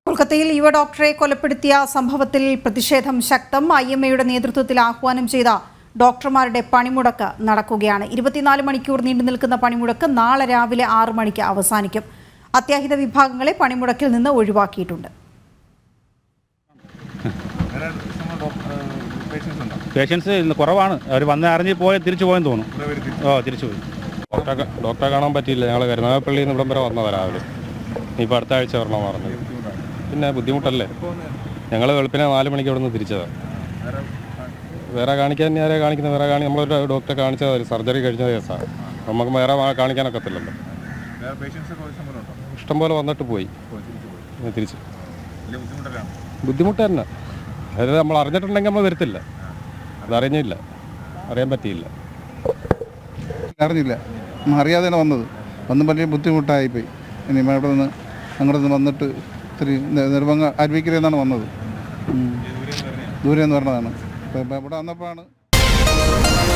കൊൽക്കത്തയിൽ യുവ ഡോക്ടറെ കൊലപ്പെടുത്തിയ സംഭവത്തിൽ പ്രതിഷേധം ശക്തം ഐ എം എയുടെ നേതൃത്വത്തിൽ ആഹ്വാനം ചെയ്ത ഡോക്ടർമാരുടെ പണിമുടക്ക് നടക്കുകയാണ് ഇരുപത്തിനാല് മണിക്കൂർ നീണ്ടു നിൽക്കുന്ന പണിമുടക്ക് നാളെ രാവിലെ ആറ് മണിക്ക് അവസാനിക്കും അത്യാഹിത വിഭാഗങ്ങളെ പണിമുടക്കിൽ നിന്ന് ഒഴിവാക്കിയിട്ടുണ്ട് പേഷ്യൻസ് ഇന്ന് കുറവാണ് അവർ വന്ന് അറിഞ്ഞ് പോയി തിരിച്ചു പോയെന്ന് തോന്നുന്നു ഓ തിരിച്ചു പോയി ഡോക്ടറെ ഡോക്ടറെ കാണാൻ പറ്റിയില്ല ഞങ്ങൾ കരുനാഗപ്പള്ളിയിൽ നിന്ന് ഇവിടം വരെ വന്നതാണ് രാവിലെ ഇനിയിപ്പോൾ അടുത്ത ആഴ്ച വരണം പറഞ്ഞത് പിന്നെ ബുദ്ധിമുട്ടല്ലേ ഞങ്ങൾ വെളുപ്പിനെ നാല് മണിക്ക് ഇവിടെ നിന്ന് തിരിച്ചതാണ് വേറെ കാണിക്കാൻ ആരെ കാണിക്കുന്നത് വേറെ കാണി നമ്മളൊരു ഡോക്ടറെ കാണിച്ചത് ഒരു സർജറി കഴിഞ്ഞ കേസാണ് നമുക്ക് വേറെ വാ- കാണിക്കാനൊക്കത്തില്ലല്ലോ ഇഷ്ടംപോലെ വന്നിട്ട് പോയി ഇനി തിരിച്ച് ബുദ്ധിമുട്ട് തന്നെ അതായത് നമ്മൾ അറിഞ്ഞിട്ടുണ്ടെങ്കിൽ നമ്മൾ വരത്തില്ല അതറിഞ്ഞില്ല അറിയാൻ പറ്റിയില്ല അറിഞ്ഞില്ല ഉം, അറിയാതെയാണ് വന്നത് വന്നും വലിയ ബുദ്ധിമുട്ടായിപ്പോയി ഇനി ഇവിടെ നിന്ന് അങ്ങോട്ട് നിന്ന് വന്നിട്ട് ഇത്തിരി നിർഭംഗ അരുവിക്കരയിൽ നിന്നാണ് വന്നത് ഉം. ദൂരെ നിന്ന് പറഞ്ഞതാണ് അപ്പോൾ ഇവിടെ വന്നപ്പോഴാണ്